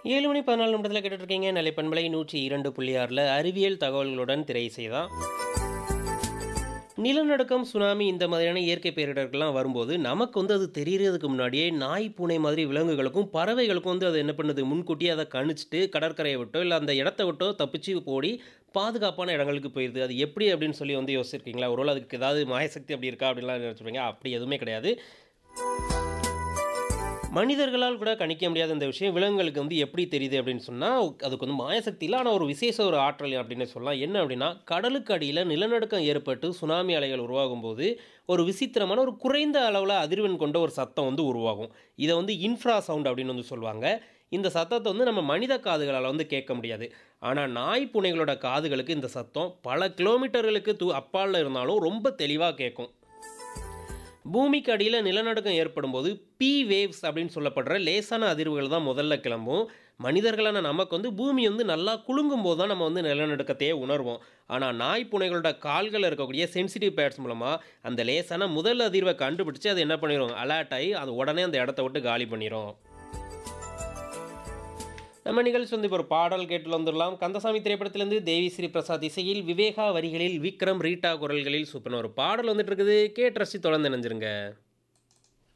ஏழு மணி பதினாலு நிமிடத்தில் கேட்டுட்டு இருக்கீங்க நிலைப்பண்பலை நூற்றி இரண்டு புள்ளி ஆறில் அறிவியல் தகவல்களுடன் திரை செய்தான் நிலநடுக்கம் சுனாமி இந்த மாதிரியான இயற்கை பேரிடர்கள்லாம் வரும்போது நமக்கு வந்து அது தெரியறதுக்கு முன்னாடியே நாய் பூனை மாதிரி விலங்குகளுக்கும் பறவைகளுக்கும் வந்து அது என்ன பண்ணுது முன்கூட்டியே அதை கணிச்சிட்டு கடற்கரையை விட்டோ இல்லை அந்த இடத்த விட்டோ தப்பிச்சு போடி பாதுகாப்பான இடங்களுக்கு போயிடுது அது எப்படி அப்படின்னு சொல்லி வந்து யோசிச்சிருக்கீங்களா ஒருவேளை அதுக்கு ஏதாவது மாயசக்தி அப்படி இருக்கா அப்படின்லாம் நினச்சிருப்பீங்க அப்படி எதுவுமே கிடையாது மனிதர்களால் கூட கணிக்க முடியாத இந்த விஷயம் விலங்குகளுக்கு வந்து எப்படி தெரியுது அப்படின்னு சொன்னால் அதுக்கு வந்து மாயசக்தி இல்லை ஆனால் ஒரு விசேஷ ஒரு ஆற்றல் அப்படின்னு சொல்லலாம் என்ன அப்படின்னா கடலுக்கு அடியில் நிலநடுக்கம் ஏற்பட்டு சுனாமி அலைகள் உருவாகும் போது ஒரு விசித்திரமான ஒரு குறைந்த அளவில் அதிர்வெண் கொண்ட ஒரு சத்தம் வந்து உருவாகும் இதை வந்து இன்ஃப்ரா சவுண்ட் அப்படின்னு வந்து சொல்லுவாங்க இந்த சத்தத்தை வந்து நம்ம மனித காதுகளால் வந்து கேட்க முடியாது ஆனால் நாய் பூனைகளோட காதுகளுக்கு இந்த சத்தம் பல கிலோமீட்டர்களுக்கு தூ அப்பாலில் இருந்தாலும் ரொம்ப தெளிவாக கேட்கும் பூமிக்கு அடியில் நிலநடுக்கம் ஏற்படும் போது பி வேவ்ஸ் அப்படின்னு சொல்லப்படுற லேசான அதிர்வுகள் தான் முதல்ல கிளம்பும் மனிதர்களான நமக்கு வந்து பூமி வந்து நல்லா குலுங்கும் போது தான் நம்ம வந்து நிலநடுக்கத்தையே உணர்வோம் ஆனால் நாய் பூனைகளோட கால்களில் இருக்கக்கூடிய சென்சிட்டிவ் பேட்ஸ் மூலமாக அந்த லேசான முதல் அதிர்வை கண்டுபிடிச்சு அது என்ன பண்ணிடும் அலர்ட் ஆகி அது உடனே அந்த இடத்த விட்டு காலி பண்ணிடும் நம்ம நிகழ்ச்சி வந்து இப்போ ஒரு பாடல் கேட்டு வந்துடலாம் கந்தசாமி திரைப்படத்திலேருந்து தேவி ஸ்ரீ பிரசாத் இசையில் விவேகா வரிகளில் விக்ரம் ரீட்டா குரல்களில் சூப்பரான ஒரு பாடல் வந்துட்டு இருக்குது கேட்டு ரசி தொடர்ந்து நினைஞ்சிருங்க